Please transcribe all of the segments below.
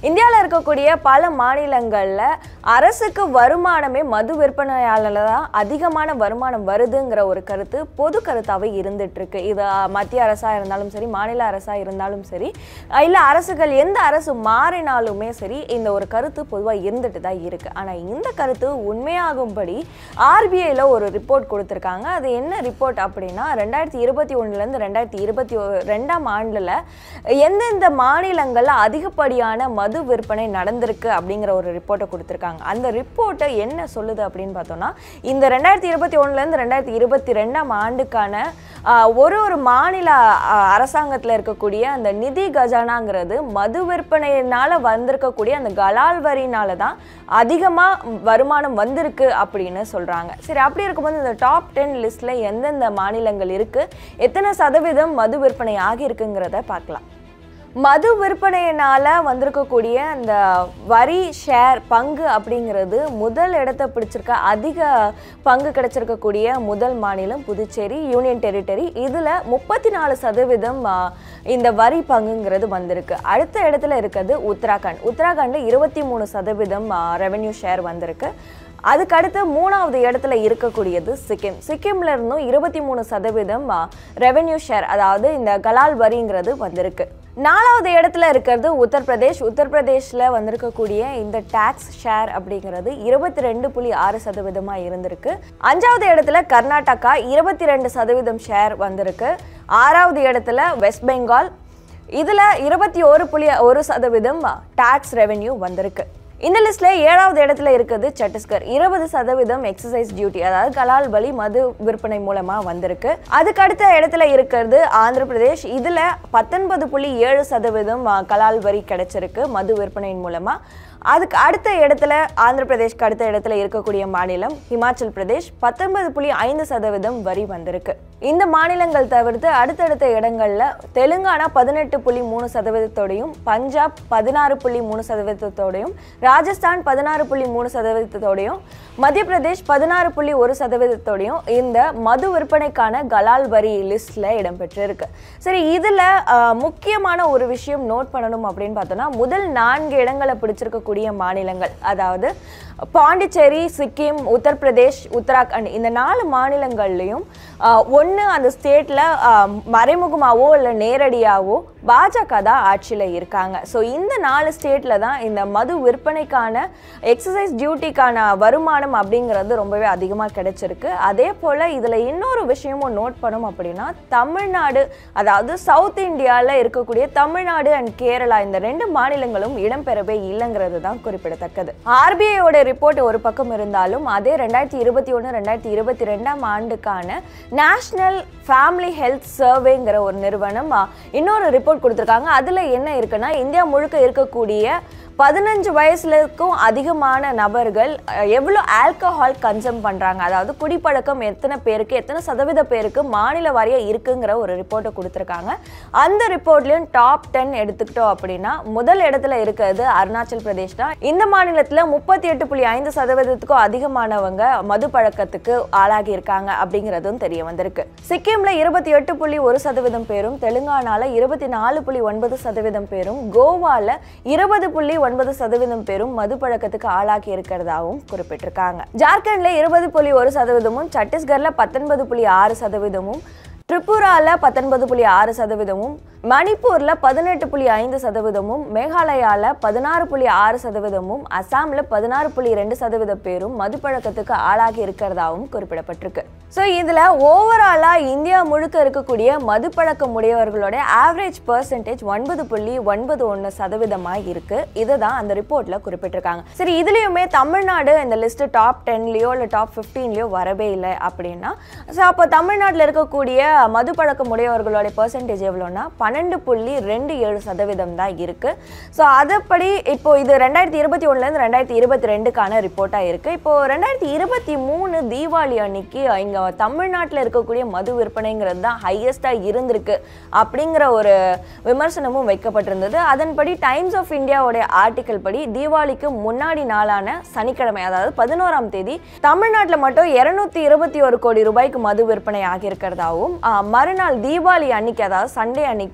இந்தியாவில் இருக்கக்கூடிய பல மாநிலங்களில் அரசுக்கு வருமானமே மது விற்பனையாளர்ல தான் அதிகமான வருமானம் வருதுங்கிற ஒரு கருத்து பொது கருத்தாகவே இருந்துட்டு இருக்கு இது அஹ், மத்திய அரசாக இருந்தாலும் சரி மாநில அரசாக இருந்தாலும் சரி இல்லை அரசுகள் எந்த அரசு மாறினாலுமே சரி இந்த ஒரு கருத்து பொதுவாக இருந்துட்டு தான் இருக்கு ஆனால் இந்த கருத்து உண்மையாகும்படி ஆர்பிஐயில் ஒரு ரிப்போர்ட் கொடுத்துருக்காங்க அது என்ன ரிப்போர்ட் அப்படின்னா ரெண்டாயிரத்தி இருபத்தி ஒன்றுலேருந்து ரெண்டாயிரத்தி இருபத்தி ரெண்டாம் ஆண்டில் எந்தெந்த மாநிலங்களில் அதிகப்படியான மது விற்பனை நடந்திருக்கு அப்படிங்கிற ஒரு ரிப்போர்ட்டை கொடுத்துருக்காங்க அந்த ரிப்போர்ட்டை என்ன சொல்லுது அப்படின்னு பார்த்தோம்னா இந்த ரெண்டாயிரத்தி இருபத்தி ஒன்றுலேருந்து ரெண்டாயிரத்தி இருபத்தி ரெண்டாம் ஆண்டுக்கான ஆஹ், ஒரு ஒரு மாநில அரசாங்கத்தில் இருக்கக்கூடிய அந்த நிதி கஜானாங்கிறது மது விற்பனையினால வந்திருக்கக்கூடிய அந்த கலால் வரினால தான் அதிகமாக வருமானம் வந்திருக்கு அப்படின்னு சொல்கிறாங்க சரி அப்படி இருக்கும்போது இந்த டாப் டென் லிஸ்ட்டில் எந்தெந்த மாநிலங்கள் இருக்குது எத்தனை சதவீதம் மது விற்பனை ஆகியிருக்குங்கிறத பார்க்கலாம் மது விற்பனையினால வந்திருக்கக்கூடிய அந்த வரி ஷேர் பங்கு அப்படிங்கிறது முதல் இடத்தை பிடிச்சிருக்க அதிக பங்கு கிடைச்சிருக்கக்கூடிய முதல் மாநிலம் புதுச்சேரி யூனியன் டெரிட்டரி இதில் முப்பத்தி நாலு சதவீதம் ஆ, இந்த வரி பங்குங்கிறது வந்திருக்கு அடுத்த இடத்துல இருக்கிறது உத்தராகண்ட் உத்தராகண்டில் இருபத்தி மூணு சதவீதம் ரெவென்யூ ஷேர் வந்திருக்கு அதுக்கடுத்து மூணாவது இடத்துல இருக்கக்கூடியது சிக்கிம் சிக்கிம்ல இருந்தும் இருபத்தி மூணு சதவீதம் ரெவென்யூ ஷேர் அதாவது இந்த கலால் வரிங்கிறது வந்திருக்கு நாலாவது இடத்துல இருக்கிறது உத்தரப்பிரதேஷ் உத்தரப்பிரதேஷ்ல வந்திருக்கக்கூடிய இந்த டாக்ஸ் ஷேர் அப்படிங்கிறது இருபத்தி ரெண்டு புள்ளி ஆறு சதவீதமாக இருந்திருக்கு அஞ்சாவது இடத்துல கர்நாடகா இருபத்தி ரெண்டு சதவீதம் ஷேர் வந்திருக்கு ஆறாவது இடத்துல வெஸ்ட் பெங்கால் இதில் இருபத்தி ஒரு புள்ளி ஒரு சதவீதம் டாக்ஸ் ரெவென்யூ வந்திருக்கு இந்த லிஸ்ட்ல ஏழாவது இடத்துல இருக்குது சத்தீஸ்கர் இருபது சதவீதம் எக்ஸசைஸ் டியூட்டி அதாவது கலால் வழி மது விற்பனை மூலமா வந்திருக்கு அதுக்கு அடுத்த இடத்துல இருக்கிறது ஆந்திர பிரதேஷ் இதுல பத்தொன்பது புள்ளி ஏழு சதவீதம் ஆ, கலால் வரி கிடைச்சிருக்கு மது விற்பனையின் மூலமா அதுக்கு அடுத்த இடத்துல ஆந்திர பிரதேஷ்க்கு அடுத்த இடத்துல இருக்கக்கூடிய மாநிலம் ஹிமாச்சல் பிரதேஷ் பத்தொன்பது புள்ளி ஐந்து சதவீதம் வரி வந்திருக்கு இந்த மாநிலங்கள் தவிர்த்து அடுத்தடுத்த இடங்கள்ல தெலுங்கானா பதினெட்டு புள்ளி மூணு சதவீதத்தோடையும் பஞ்சாப் பதினாறு புள்ளி மூணு சதவீதத்தோடையும் ராஜஸ்தான் பதினாறு புள்ளி மூணு சதவீதத்தோடையும் மத்திய பிரதேஷ் பதினாறு புள்ளி ஒரு சதவீதத்தோடையும் இந்த மது விற்பனைக்கான கலால் வரி லிஸ்ட்ல இடம்பெற்றிருக்கு சரி இதுல அஹ், முக்கியமான ஒரு விஷயம் நோட் பண்ணணும் அப்படின்னு பார்த்தோம்னா முதல் நான்கு இடங்களை பிடிச்சிருக்கக்கூடிய மாநிலங்கள் அதாவது பாண்டிச்சேரி சிக்கிம் உத்தரப்பிரதேஷ் உத்தராகண்ட் இந்த நாலு மாநிலங்கள்லையும் ஒன்று அந்த ஸ்டேட்டில் மறைமுகமாகவோ இல்லை நேரடியாகவோ பாஜக தான் ஆட்சியில் இருக்காங்க ஸோ இந்த நாலு ஸ்டேட்டில் தான் இந்த மது விற்பனைக்கான எக்ஸசைஸ் டியூட்டிக்கான வருமானம் அப்படிங்கிறது ரொம்பவே அதிகமாக கிடைச்சிருக்கு அதே போல் இதில் இன்னொரு விஷயமும் நோட் பண்ணோம் அப்படின்னா தமிழ்நாடு அதாவது சவுத் இந்தியாவில் இருக்கக்கூடிய தமிழ்நாடு அண்ட் கேரளா இந்த ரெண்டு மாநிலங்களும் இடம்பெறவே இல்லைங்கிறது தான் குறிப்பிடத்தக்கது ஆர்பிஐயோட ரிப்போர்ட் ஒரு பக்கம் இருந்தாலும் அதே ரெண்டாயிரத்தி இருபத்தி ஒன்று ரெண்டாயிரத்தி இருபத்தி ரெண்டாம் ஆண்டுக்கான நேஷனல் ஃபேமிலி ஹெல்த் சர்வேங்கிற ஒரு நிறுவனம் அ, இன்னொரு ரிப்போர்ட் கொடுத்துருக்காங்க அதில் என்ன இருக்குன்னா இந்தியா முழுக்க இருக்கக்கூடிய பதினஞ்சு வயசுலக்கும் அதிகமான நபர்கள் அஹ், எவ்வளோ ஆல்கஹால் கன்சம் பண்ணுறாங்க அதாவது குடிப்பழக்கம் எத்தனை பேருக்கு எத்தனை சதவீத பேருக்கு மாநில வாரியாக இருக்குங்கிற ஒரு ரிப்போர்ட்டை கொடுத்துருக்காங்க அந்த ரிப்போர்ட்லேயும் டாப் டென் எடுத்துக்கிட்டோம் அப்படின்னா முதல் இடத்துல இருக்கிறது அருணாச்சல் பிரதேஷ் தான் இந்த மாநிலத்தில் முப்பத்தி எட்டு புள்ளி ஐந்து சதவீதத்துக்கும் அதிகமானவங்க மது பழக்கத்துக்கு ஆளாகி இருக்காங்க அப்படிங்கிறதும் தெரிய வந்திருக்கு சிக்கிம்ல இருபத்தி எட்டு புள்ளி ஒரு சதவீதம் பேரும் தெலுங்கானால இருபத்தி நாலு புள்ளி ஒன்பது சதவீதம் பேரும் கோவால இருபது புள்ளி ஒன்பது சதவீதம் பேரும் மது பழக்கத்துக்கு ஆளாகி இருக்கிறதாவும் குறிப்பிட்டிருக்காங்க ஜார்க்கண்ட்ல இருபது புள்ளி ஒரு சதவீதமும் சத்தீஸ்கர்ல பத்தொன்பது புள்ளி ஆறு சதவீதமும் திரிபுரால பத்தொன்பது புள்ளி ஆறு சதவீதமும் மணிப்பூர்ல பதினெட்டு புள்ளி ஐந்து சதவீதமும் மேகாலயால பதினாறு புள்ளி ஆறு சதவீதமும் அசாம்ல பதினாறு புள்ளி ரெண்டு சதவீத பேரும் மதுப்பழக்கத்துக்கு ஆளாகி இருக்கிறதாவும் குறிப்பிடப்பட்டிருக்கு ஸோ இதுல ஓவராலா இந்தியா முழுக்க இருக்கக்கூடிய மதுப்பழக்கம் உடையவர்களோட ஆவரேஜ் பர்சன்டேஜ் ஒன்பது புள்ளி ஒன்பது ஒன்று சதவீதமாக இருக்கு இதுதான் அந்த ரிப்போர்ட்ல குறிப்பிட்டிருக்காங்க சரி இதுலயுமே தமிழ்நாடு இந்த லிஸ்ட் டாப் டென்லயோ இல்லை டாப் ஃபிஃப்டீன்லயோ வரவே இல்லை அப்படின்னா ஸோ அப்போ தமிழ்நாட்டில் இருக்கக்கூடிய மதுப்பழக்கம் உடையவர்களோட பர்சன்டேஜ் எவ்வளோன்னா பன்னெண்டு புள்ளி ரெண்டு ஏழு சதவீதம் தான் இருக்கு ஸோ அதுபடி இப்போ இது ரெண்டாயிரத்தி இருபத்தி ஒன்றுலேருந்து ரெண்டாயிரத்தி இருபத்தி ரெண்டுக்கான ரிப்போர்ட்டாக இருக்கு இப்போ ரெண்டாயிரத்தி இருபத்தி மூணு தீபாவளி அன்னைக்கு இங்கே தமிழ்நாட்டில் இருக்கக்கூடிய மது விற்பனைங்கிறது தான் ஹையஸ்டாக இருந்திருக்கு அப்படிங்கிற ஒரு விமர்சனமும் வைக்கப்பட்டிருந்தது அதன்படி டைம்ஸ் ஆஃப் இந்தியாவுடைய ஆர்டிக்கல் படி தீபாவளிக்கு முன்னாடி நாளான சனிக்கிழமை அதாவது பதினோராம் தேதி தமிழ்நாட்டில் மட்டும் இருநூத்தி இருபத்தி ஒரு கோடி ரூபாய்க்கு மது விற்பனை ஆகியிருக்கிறதாவும் ஆ, மறுநாள் தீபாவளி அன்னைக்கு அதாவது சண்டே அன்னைக்கு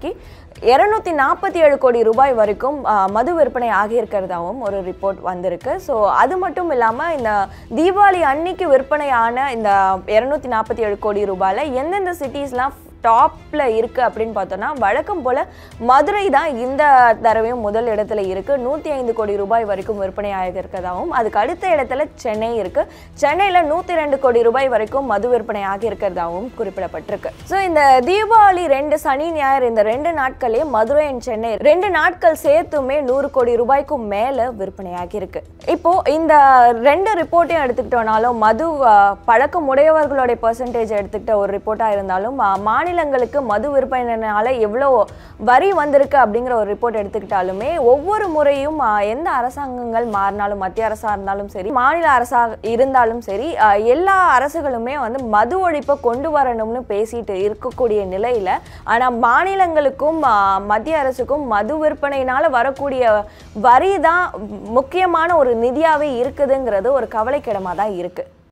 இருநூத்தி நாற்பத்தி ஏழு கோடி ரூபாய் வரைக்கும் ஆ, மது விற்பனை ஆகியிருக்கிறதாவும் ஒரு ரிப்போர்ட் வந்திருக்கு ஸோ அது மட்டும் இல்லாமல் இந்த தீபாவளி அன்னைக்கு விற்பனையான இந்த இருநூத்தி நாற்பத்தி ஏழு கோடி ரூபாயில் எந்தெந்த சிட்டிஸ்லாம் டாப்ல இருக்கு அப்படின்னு பார்த்தோம்னா வழக்கம் போல மதுரை தான் இந்த தடவையும் முதல் இடத்துல இருக்கு நூத்தி ஐந்து கோடி ரூபாய் வரைக்கும் விற்பனை ஆகியிருக்கிறதாவும் அதுக்கு அடுத்த இடத்துல சென்னை இருக்கு சென்னையில நூத்தி ரெண்டு கோடி ரூபாய் வரைக்கும் மது விற்பனை ஆகியிருக்கிறதாவும் குறிப்பிடப்பட்டிருக்கு ஸோ இந்த தீபாவளி ரெண்டு சனி ஞாயிறு இந்த ரெண்டு நாட்களே மதுரை அண்ட் சென்னை ரெண்டு நாட்கள் சேர்த்துமே நூறு கோடி ரூபாய்க்கும் மேல விற்பனை ஆகியிருக்கு இப்போ இந்த ரெண்டு ரிப்போர்ட்டையும் எடுத்துக்கிட்டோம்னாலும் மது அஹ், பழக்கம் உடையவர்களுடைய பெர்சன்டேஜ் எடுத்துக்கிட்ட ஒரு ரிப்போர்ட்டாக இருந்தாலும் அஹ், மாநிலங்களுக்கு மது விற்பனைனால எவ்வளோ வரி வந்திருக்கு அப்படிங்கிற ஒரு ரிப்போர்ட் எடுத்துக்கிட்டாலுமே ஒவ்வொரு முறையும் அஹ், எந்த அரசாங்கங்கள் மாறினாலும் மத்திய அரசாக இருந்தாலும் சரி மாநில அரசாக இருந்தாலும் சரி அஹ், எல்லா அரசுகளுமே வந்து மது ஒழிப்பை கொண்டு வரணும்னு பேசிட்டு இருக்கக்கூடிய நிலையில ஆனால் மாநிலங்களுக்கும் அஹ், மத்திய அரசுக்கும் மது விற்பனையினால வரக்கூடிய வரி தான் முக்கியமான ஒரு நிதியாவே இருக்குதுங்கிறது ஒரு கவலைக்கிடமாக தான் இருக்கு